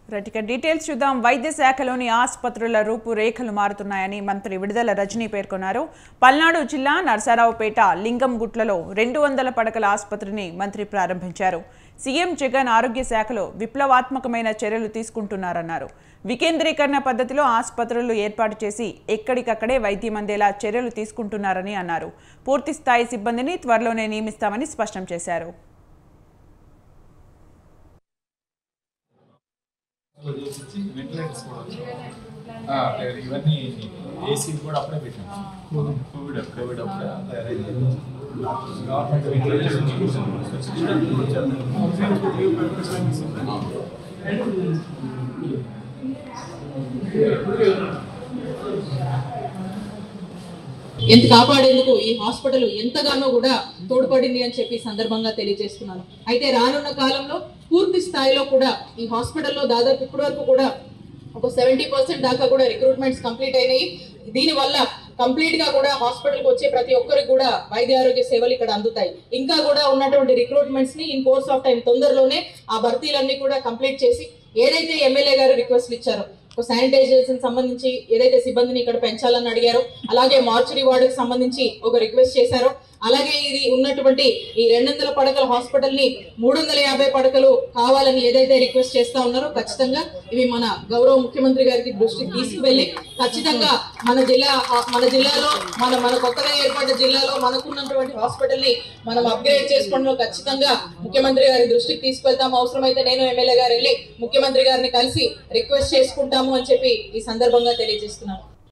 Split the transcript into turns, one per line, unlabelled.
Right ఇక details చూద్దాం వైద్య శాఖలోని ఆసుపత్రుల రూపురేఖలు మారుతున్నాయని మంత్రి విడుదల రజనీ పేర్కొన్నారు పల్నాడు జిల్లా నర్సారావుపేట లింగంగుట్లలో రెండు వందల పడకల ఆసుపత్రిని మంత్రి ప్రారంభించారు సీఎం జగన్ ఆరోగ్య శాఖలో విప్లవాత్మకమైన చర్యలు తీసుకుంటున్నారన్నారు వికేంద్రీకరణ పద్ధతిలో ఆసుపత్రులు ఏర్పాటు చేసి ఎక్కడికక్కడే వైద్యం అందేలా చర్యలు తీసుకుంటున్నారని అన్నారు పూర్తి స్థాయి సిబ్బందిని త్వరలోనే నియమిస్తామని స్పష్టం చేశారు
లో చేపించి వెంటిలేటర్స్ కూడా వచ్చాయి. ఆ, లేదు, ఇవన్నీ ఏసీ కూడా అప్పుడే పెట్టాం కోవిడ్ అప్పుడు- కోవిడ్ అప్పుడే అంతా arrange చేసాం. గవర్నమెంట్ వెంటిలేటర్స్
ఎంత కాపాడేందుకు ఈ హాస్పిటల్ ఎంతగానో కూడా తోడ్పడింది అని చెప్పి ఈ సందర్భంగా తెలియజేస్తున్నాను అయితే రానున్న కాలంలో పూర్తి స్థాయిలో కూడా ఈ హాస్పిటల్లో దాదాపు ఇప్పటి వరకు కూడా ఒక సెవెంటీ పర్సెంట్ దాకా కూడా రిక్రూట్మెంట్స్ కంప్లీట్ అయినాయి దీనివల్ల కంప్లీట్ గా కూడా హాస్పిటల్కి వచ్చే ప్రతి ఒక్కరికి కూడా వైద్య ఆరోగ్య సేవలు ఇక్కడ అందుతాయి ఇంకా కూడా ఉన్నటువంటి రిక్రూట్మెంట్స్ ని ఇన్ కోర్స్ ఆఫ్ టైం తొందరలోనే ఆ భర్తీలన్నీ కూడా కంప్లీట్ చేసి ఏదైతే ఎమ్మెల్యే గారు రిక్వెస్ట్లు ఇచ్చారో ఒక శానిటైజేషన్ సంబంధించి ఏదైతే సిబ్బందిని ఇక్కడ పెంచాలని అడిగారో అలాగే మార్చరీ వార్డుకి సంబంధించి ఒక రిక్వెస్ట్ చేశారో అలాగే ఇది ఉన్నటువంటి ఈ రెండు వందల పడకల హాస్పిటల్ ని మూడు వందల యాభై పడకలు కావాలని ఏదైతే రిక్వెస్ట్ చేస్తా ఉన్నారో ఖచ్చితంగా ఇవి మన గౌరవ ముఖ్యమంత్రి గారికి దృష్టికి తీసుకువెళ్ళి ఖచ్చితంగా మన జిల్లా మన జిల్లాలో మన మన కొత్తగా ఏర్పడ్డ జిల్లాలో మనకున్నటువంటి హాస్పిటల్ ని మనం అప్గ్రేడ్ చేసుకోవడంలో ఖచ్చితంగా ముఖ్యమంత్రి గారి దృష్టికి తీసుకెళ్తాం అవసరమైతే నేను ఎమ్మెల్యే గారు వెళ్ళి ముఖ్యమంత్రి గారిని కలిసి రిక్వెస్ట్ చేసుకుంటాము అని చెప్పి ఈ సందర్భంగా తెలియజేస్తున్నాను